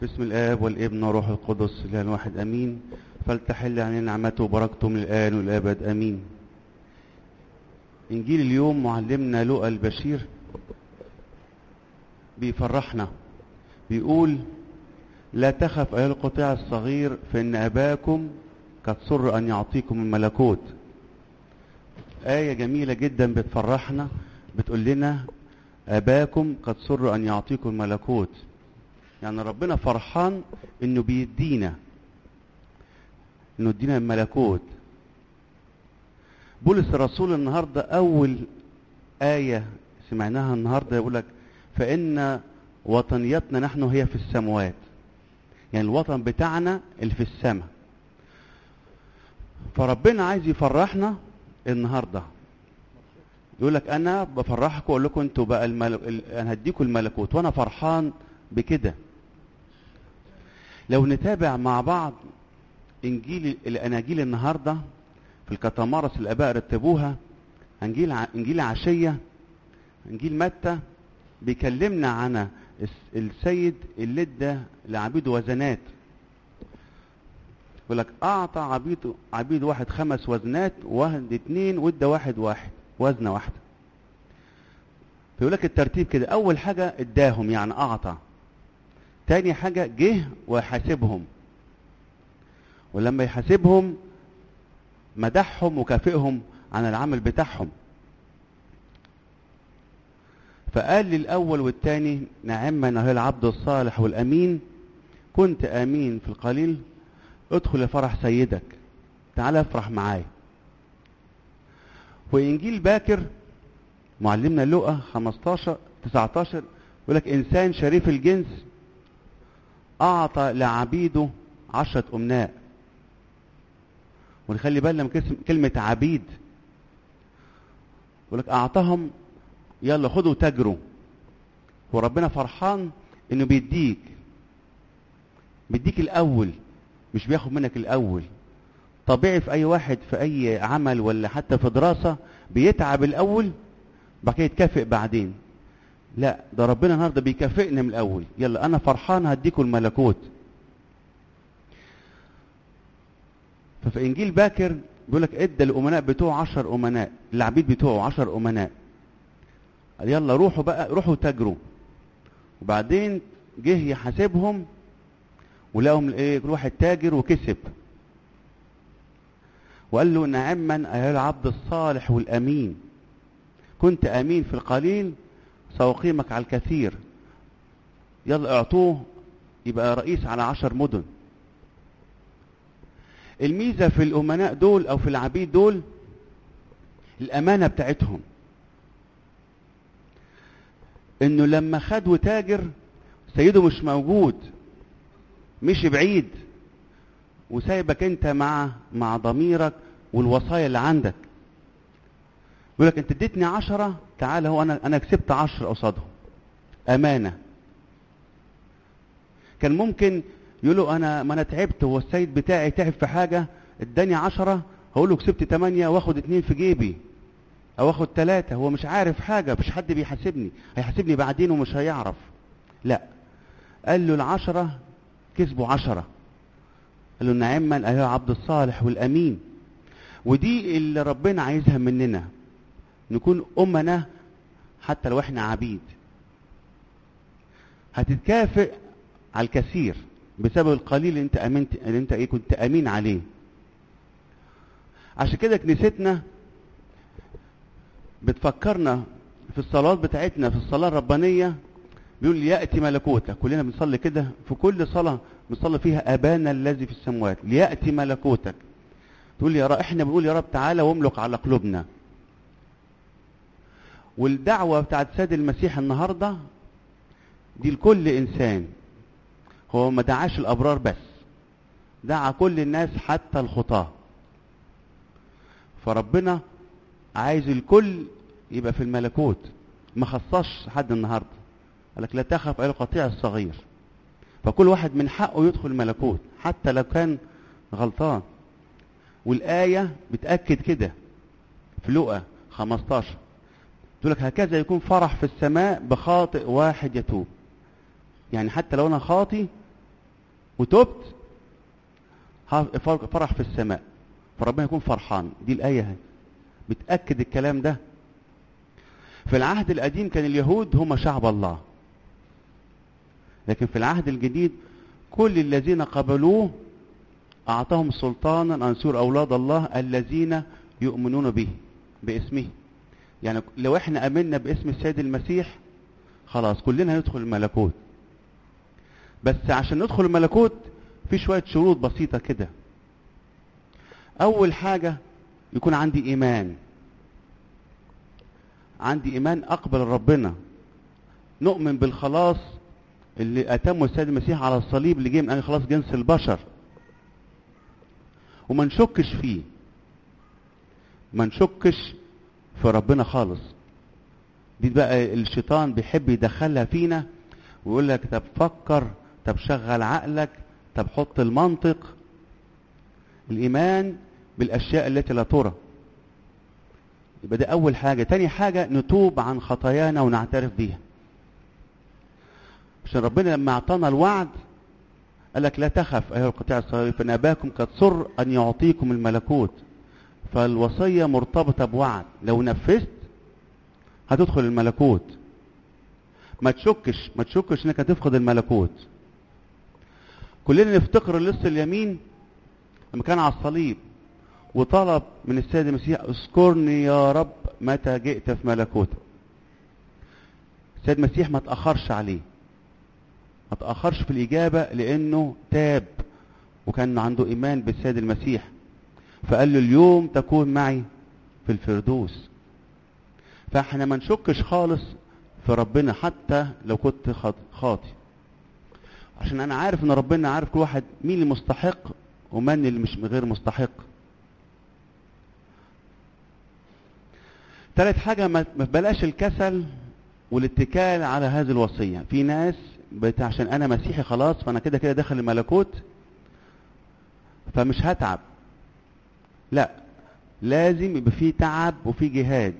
بسم الآب والابن وروح القدس الإله الواحد أمين فلتحل علينا نعمته وبركته من الآن والأبد أمين إنجيل اليوم معلمنا لؤى البشير بيفرحنا بيقول لا تخف أيها القطيع الصغير فإن أباكم قد سر أن يعطيكم الملكوت آية جميلة جدا بتفرحنا بتقول لنا أباكم قد سر أن يعطيكم الملكوت يعني ربنا فرحان انه بيدينا انه يدينا الملكوت بولس الرسول النهارده اول ايه سمعناها النهارده يقول لك فان وطنيتنا نحن هي في السماوات يعني الوطن بتاعنا اللي في السماء فربنا عايز يفرحنا النهارده يقول لك انا بفرحكم اقول لكم انتوا بقى الملك... انا هديكم الملكوت وانا فرحان بكده لو نتابع مع بعض انجيل الاناجيل النهارده في الكتمارس الاباء رتبوها انجيل ع... انجيل عشيه انجيل متى بيكلمنا عن السيد اللي ادى لعبيده وزنات يقول لك اعطى عبيد عبيد واحد خمس وزنات واحد اتنين وادى واحد واحد وزنه واحده فيقول لك الترتيب كده اول حاجه اداهم يعني اعطى تاني حاجة جه ويحاسبهم ولما يحاسبهم مدحهم وكافئهم عن العمل بتاعهم فقال للأول والتاني نعم أنه العبد الصالح والأمين كنت أمين في القليل ادخل فرح سيدك تعال افرح معايا وإنجيل باكر معلمنا لقى 15 19 يقول لك إنسان شريف الجنس أعطى لعبيده عشرة أمناء ونخلي بالنا من كلمة عبيد يقول لك أعطاهم يلا خدوا تجروا وربنا فرحان إنه بيديك بيديك الأول مش بياخد منك الأول طبيعي في أي واحد في أي عمل ولا حتى في دراسة بيتعب الأول بعد كده يتكافئ بعدين لا ده ربنا النهارده بيكافئنا من الاول يلا انا فرحان هديكم الملكوت ففي انجيل باكر بيقول لك ادى الامناء بتوعه عشر امناء العبيد بتوعه عشر امناء قال يلا روحوا بقى روحوا تجروا وبعدين جه يحاسبهم ولقاهم ايه كل واحد تاجر وكسب وقال له نعما ايها العبد الصالح والامين كنت امين في القليل سأقيمك على الكثير يلا اعطوه يبقى رئيس على عشر مدن الميزة في الأمناء دول أو في العبيد دول الأمانة بتاعتهم إنه لما خد وتاجر سيده مش موجود مشي بعيد وسايبك أنت مع مع ضميرك والوصايا اللي عندك يقول لك انت اديتني عشرة تعال هو انا انا كسبت عشر قصادهم امانه كان ممكن يقولوا انا ما انا تعبت هو السيد بتاعي تعب في حاجه اداني عشرة هقول له كسبت تمانية واخد اتنين في جيبي او اخد تلاتة هو مش عارف حاجه مش حد بيحاسبني هيحاسبني بعدين ومش هيعرف لا قال له العشرة كسبوا عشرة قال له نعما ايها عبد الصالح والامين ودي اللي ربنا عايزها مننا نكون أمنا حتى لو احنا عبيد هتتكافئ على الكثير بسبب القليل اللي انت امنت اللي انت ايه كنت امين عليه عشان كده كنيستنا بتفكرنا في الصلوات بتاعتنا في الصلاه الربانيه بيقول لياتي ملكوتك كلنا بنصلي كده في كل صلاه بنصلي فيها ابانا الذي في السماوات لياتي ملكوتك تقول يا رب احنا بنقول يا رب تعالى واملك على قلوبنا والدعوة بتاعت سيد المسيح النهاردة دي لكل إنسان هو ما دعاش الأبرار بس دعا كل الناس حتى الخطاة فربنا عايز الكل يبقى في الملكوت ما خصصش حد النهاردة قال لك لا تخف أي القطيع الصغير فكل واحد من حقه يدخل الملكوت حتى لو كان غلطان والآية بتأكد كده في لقا 15 تقول لك هكذا يكون فرح في السماء بخاطئ واحد يتوب يعني حتى لو انا خاطي وتبت فرح في السماء فربنا يكون فرحان دي الآية هي بتأكد الكلام ده في العهد القديم كان اليهود هم شعب الله لكن في العهد الجديد كل الذين قبلوه أعطاهم سلطانا أن يصيروا أولاد الله الذين يؤمنون به باسمه يعني لو احنا امنا باسم السيد المسيح خلاص كلنا هندخل الملكوت بس عشان ندخل الملكوت في شوية شروط بسيطة كده اول حاجة يكون عندي ايمان عندي ايمان اقبل ربنا نؤمن بالخلاص اللي اتمه السيد المسيح على الصليب اللي جه من اجل خلاص جنس البشر وما نشكش فيه ما نشكش في ربنا خالص دي بقى الشيطان بيحب يدخلها فينا ويقول لك طب فكر طب شغل عقلك طب حط المنطق الايمان بالاشياء التي لا ترى يبقى ده اول حاجه تاني حاجه نتوب عن خطايانا ونعترف بيها عشان ربنا لما اعطانا الوعد قال لك لا تخف ايها القطيع الصغير فان اباكم قد سر ان يعطيكم الملكوت فالوصيه مرتبطه بوعد لو نفذت هتدخل الملكوت ما تشكش ما تشكش انك هتفقد الملكوت كلنا نفتكر اللص اليمين لما كان على الصليب وطلب من السيد المسيح اذكرني يا رب متى جئت في ملكوتك السيد المسيح ما تاخرش عليه ما تاخرش في الاجابه لانه تاب وكان عنده ايمان بالسيد المسيح فقال له اليوم تكون معي في الفردوس فاحنا ما نشكش خالص في ربنا حتى لو كنت خاطي عشان انا عارف ان ربنا عارف كل واحد مين اللي مستحق ومن اللي مش غير مستحق ثالث حاجة ما بلاش الكسل والاتكال على هذه الوصية في ناس بت عشان انا مسيحي خلاص فانا كده كده داخل الملكوت فمش هتعب لا لازم يبقى في تعب وفي جهاد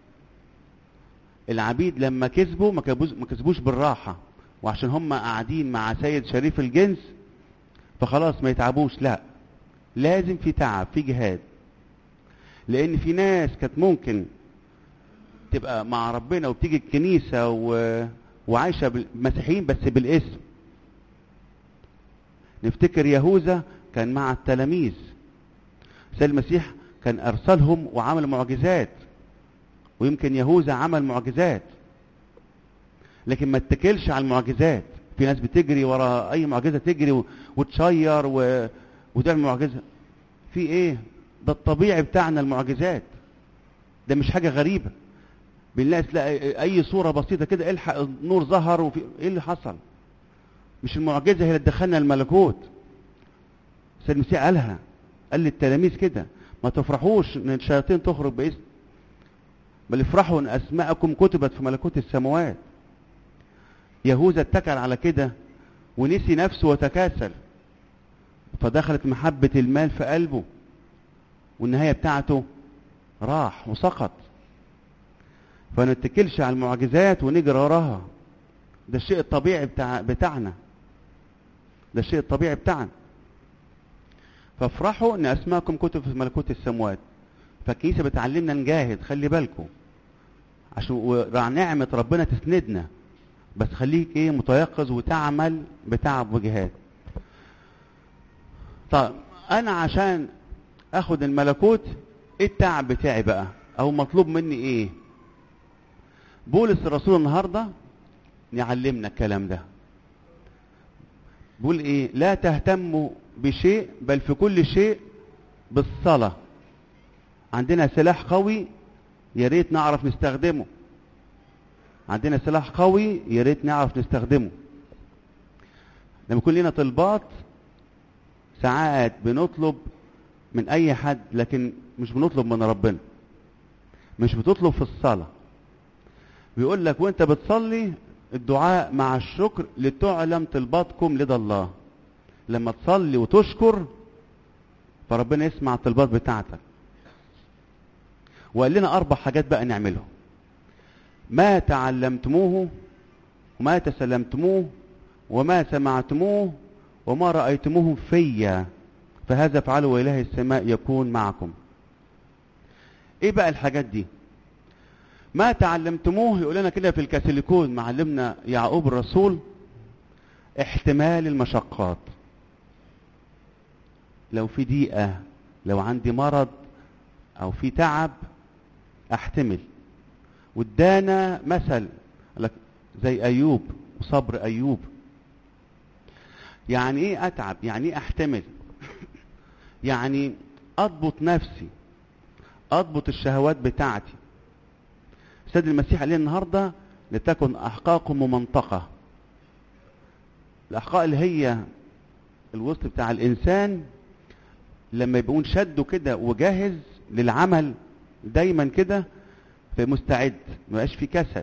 العبيد لما كسبوا ما كسبوش بالراحة وعشان هم قاعدين مع سيد شريف الجنس فخلاص ما يتعبوش لا لازم في تعب في جهاد لان في ناس كانت ممكن تبقى مع ربنا وبتيجي الكنيسة و... وعايشة مسيحيين بس بالاسم نفتكر يهوذا كان مع التلاميذ سيد المسيح كان ارسلهم وعمل معجزات ويمكن يهوذا عمل معجزات لكن ما اتكلش على المعجزات في ناس بتجري ورا اي معجزه تجري و... وتشير و... وتعمل معجزه في ايه ده الطبيعي بتاعنا المعجزات ده مش حاجه غريبه بنلاقي تلاقي اي صوره بسيطه كده الحق النور ظهر وفي ايه اللي حصل مش المعجزه هي اللي تدخلنا الملكوت سيد المسيح قالها قال للتلاميذ كده ما تفرحوش ان الشياطين تخرج باسم بل افرحوا ان اسماءكم كتبت في ملكوت السماوات يهوذا اتكل على كده ونسي نفسه وتكاسل فدخلت محبة المال في قلبه والنهاية بتاعته راح وسقط فنتكلش على المعجزات ونجري وراها ده الشيء الطبيعي بتاع بتاعنا ده الشيء الطبيعي بتاعنا فافرحوا ان اسماءكم كتب في ملكوت السماوات فالكنيسه بتعلمنا نجاهد خلي بالكم عشان نعمه ربنا تسندنا بس خليك ايه متيقظ وتعمل بتعب وجهاد طيب انا عشان اخد الملكوت ايه التعب بتاعي بقى او مطلوب مني ايه بولس الرسول النهارده يعلمنا الكلام ده بيقول ايه لا تهتموا بشيء بل في كل شيء بالصلاه عندنا سلاح قوي يا ريت نعرف نستخدمه عندنا سلاح قوي يا ريت نعرف نستخدمه لما يكون لنا طلبات ساعات بنطلب من اي حد لكن مش بنطلب من ربنا مش بتطلب في الصلاة بيقول لك وانت بتصلي الدعاء مع الشكر لتعلم طلباتكم لدى الله لما تصلي وتشكر فربنا يسمع الطلبات بتاعتك وقال لنا اربع حاجات بقى نعملهم ما تعلمتموه وما تسلمتموه وما سمعتموه وما رأيتموه فيا فهذا افعلوا وإله السماء يكون معكم ايه بقى الحاجات دي ما تعلمتموه يقول لنا كده في الكاثوليكون معلمنا يعقوب الرسول احتمال المشقات لو في ضيقة لو عندي مرض او في تعب احتمل وادانا مثل لك زي ايوب وصبر ايوب يعني ايه اتعب يعني ايه احتمل يعني اضبط نفسي اضبط الشهوات بتاعتي سيد المسيح قال لنا النهارده لتكن احقاكم ممنطقه الاحقاء اللي هي الوسط بتاع الانسان لما يبقون شده كده وجاهز للعمل دايما كده فمستعد ما يبقاش في كسل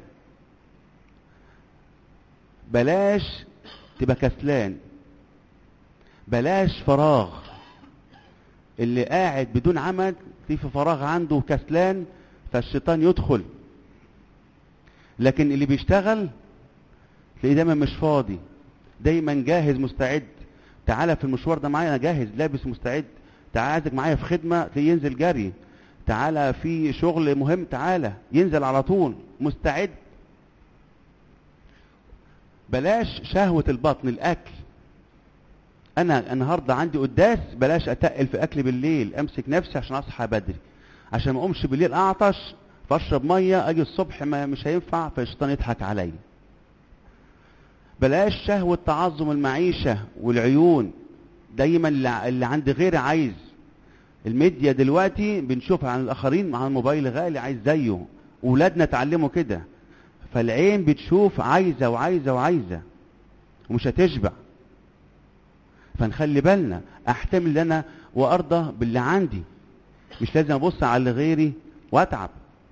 بلاش تبقى كسلان بلاش فراغ اللي قاعد بدون عمل في فراغ عنده كسلان فالشيطان يدخل لكن اللي بيشتغل تلاقيه دايما مش فاضي دايما جاهز مستعد تعالى في المشوار ده معايا انا جاهز لابس مستعد تعالى عايزك معايا في خدمه تلاقيه ينزل جري تعالى في شغل مهم تعالى ينزل على طول مستعد بلاش شهوة البطن الأكل أنا النهاردة عندي قداس بلاش أتقل في أكل بالليل أمسك نفسي عشان أصحى بدري عشان ما أقومش بالليل أعطش فأشرب مية أجي الصبح ما مش هينفع فالشيطان يضحك عليا بلاش شهوة تعظم المعيشة والعيون دايما اللي عند غيري عايز الميديا دلوقتي بنشوفها عن الآخرين مع الموبايل غالي عايز زيه ولادنا اتعلموا كده فالعين بتشوف عايزة وعايزة وعايزة ومش هتشبع فنخلي بالنا احتمل انا وارضى باللي عندي مش لازم ابص على اللي غيري واتعب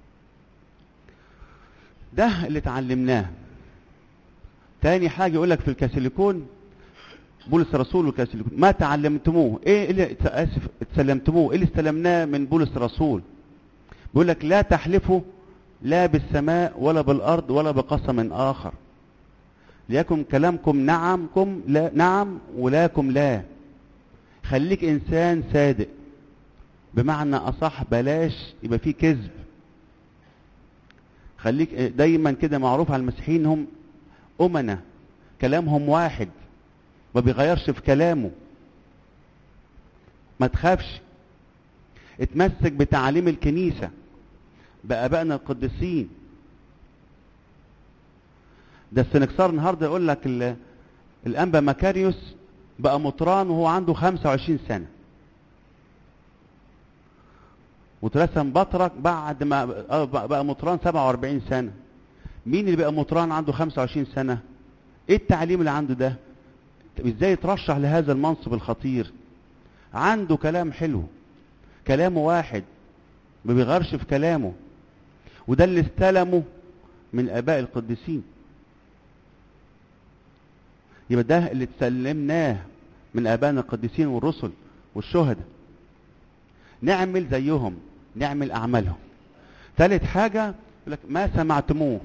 ده اللي اتعلمناه تاني حاجة يقول لك في الكاثوليكون بولس الرسول والكاثوليكون ما تعلمتموه ايه اللي اسف اتسلمتموه ايه اللي استلمناه من بولس الرسول بيقول لك لا تحلفوا لا بالسماء ولا بالارض ولا بقسم اخر ليكن كلامكم نعمكم لا نعم ولاكم لا خليك انسان صادق بمعنى اصح بلاش يبقى فيه كذب خليك دايما كده معروف على المسيحيين هم امنه كلامهم واحد ما بيغيرش في كلامه ما تخافش اتمسك بتعاليم الكنيسه بآبائنا القديسين ده السنكسار النهارده يقول لك الانبا مكاريوس بقى مطران وهو عنده 25 سنه واترسم بطرك بعد ما بقى مطران 47 سنه مين اللي بقى مطران عنده 25 سنه ايه التعليم اللي عنده ده طب ازاي يترشح لهذا المنصب الخطير عنده كلام حلو كلامه واحد ما بيغيرش في كلامه وده اللي استلمه من الاباء القديسين يبقى ده اللي اتسلمناه من ابائنا القديسين والرسل والشهداء نعمل زيهم نعمل اعمالهم ثالث حاجه يقول لك ما سمعتموه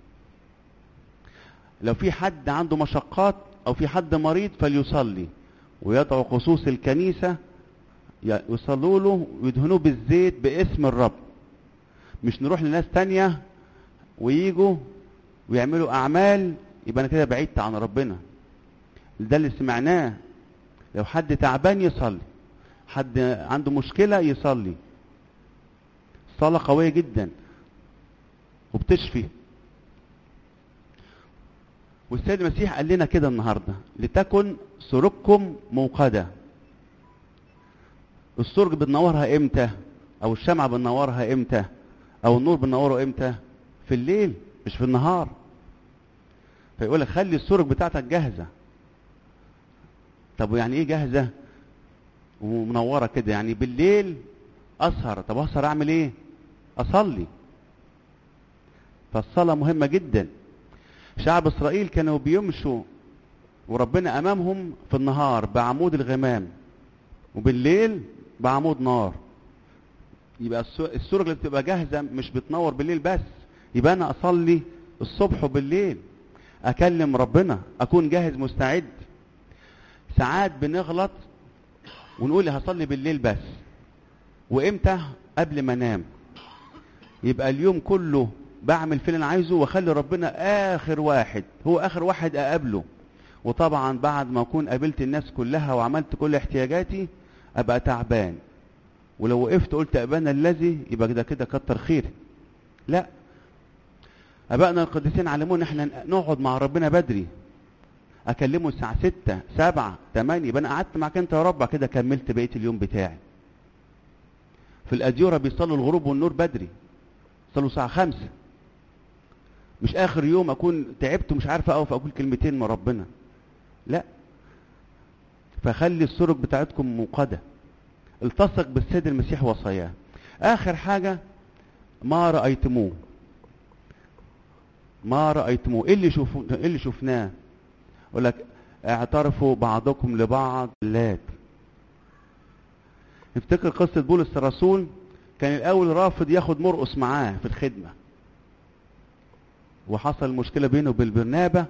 لو في حد عنده مشقات او في حد مريض فليصلي ويدعو خصوص الكنيسه يصلوا له ويدهنوه بالزيت باسم الرب مش نروح لناس تانية ويجوا ويعملوا اعمال يبقى انا كده بعدت عن ربنا ده اللي سمعناه لو حد تعبان يصلي حد عنده مشكله يصلي صلاه قويه جدا وبتشفي والسيد المسيح قال لنا كده النهارده لتكن سركم موقده السرج بننورها امتى او الشمعة بننورها امتى او النور بننوره امتى في الليل مش في النهار فيقول لك خلي السرج بتاعتك جاهزة طب يعني ايه جاهزة ومنورة كده يعني بالليل اسهر طب اسهر اعمل ايه اصلي فالصلاة مهمة جدا شعب اسرائيل كانوا بيمشوا وربنا امامهم في النهار بعمود الغمام وبالليل بعمود نار يبقى السرج اللي بتبقى جاهزه مش بتنور بالليل بس يبقى انا اصلي الصبح وبالليل اكلم ربنا اكون جاهز مستعد ساعات بنغلط ونقول هصلي بالليل بس وامتى قبل ما انام يبقى اليوم كله بعمل في اللي انا عايزه واخلي ربنا اخر واحد هو اخر واحد اقابله وطبعا بعد ما اكون قابلت الناس كلها وعملت كل احتياجاتي ابقى تعبان ولو وقفت قلت ابانا الذي يبقى ده كده كتر خيري لا ابائنا القديسين علمونا احنا نقعد مع ربنا بدري اكلمه الساعه ستة سبعة تمانية يبقى انا قعدت معاك انت يا رب كده كملت بقيه اليوم بتاعي في الاديره بيصلوا الغروب والنور بدري صلوا الساعه خمسة مش اخر يوم اكون تعبت ومش عارف اقف اقول كلمتين من ربنا لا فخلي السرج بتاعتكم موقده التصق بالسيد المسيح وصاياه اخر حاجه ما رايتموه ما رايتموه ايه اللي شوفوا ايه اللي شفناه يقول لك اعترفوا بعضكم لبعض لات نفتكر قصه بولس الرسول كان الاول رافض ياخد مرقس معاه في الخدمه وحصل مشكله بينه وبين برنابا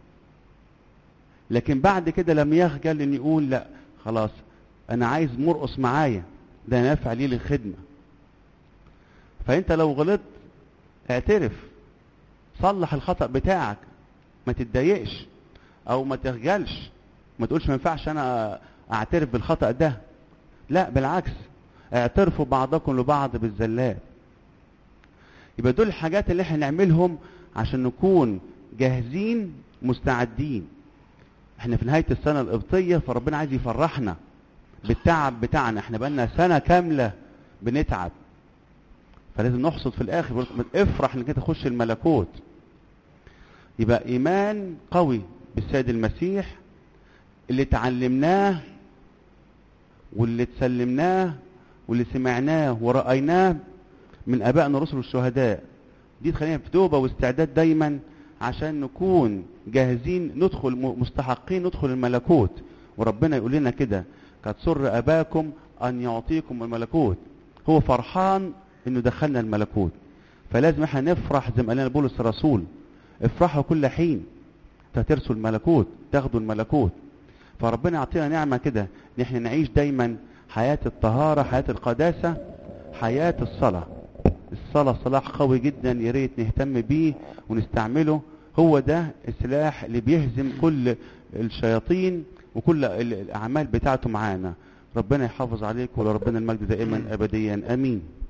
لكن بعد كده لم يخجل ان يقول لا خلاص انا عايز مرقص معايا ده نافع لي للخدمه فانت لو غلطت اعترف صلح الخطا بتاعك ما تتضايقش او ما تخجلش ما تقولش ما ينفعش انا اعترف بالخطا ده لا بالعكس اعترفوا بعضكم لبعض بالزلات يبقى دول الحاجات اللي احنا نعملهم عشان نكون جاهزين مستعدين احنا في نهايه السنه القبطيه فربنا عايز يفرحنا بالتعب بتاعنا احنا بقالنا سنه كامله بنتعب فلازم نحصد في الاخر افرح انك انت تخش الملكوت يبقى ايمان قوي بالسيد المسيح اللي اتعلمناه واللي تسلمناه واللي سمعناه ورأيناه من ابائنا الرسل والشهداء دي تخلينا في توبه واستعداد دايما عشان نكون جاهزين ندخل مستحقين ندخل الملكوت وربنا يقول لنا كده قد سر اباكم ان يعطيكم الملكوت هو فرحان انه دخلنا الملكوت فلازم احنا نفرح زي ما قال لنا بولس الرسول افرحوا كل حين فترسوا الملكوت تاخدوا الملكوت فربنا يعطينا نعمه كده ان احنا نعيش دايما حياه الطهاره حياه القداسه حياه الصلاه الصلاه سلاح قوي جدا يا ريت نهتم بيه ونستعمله هو ده السلاح اللي بيهزم كل الشياطين وكل الاعمال بتاعته معانا ربنا يحافظ عليك ولربنا المجد دائما ابديا امين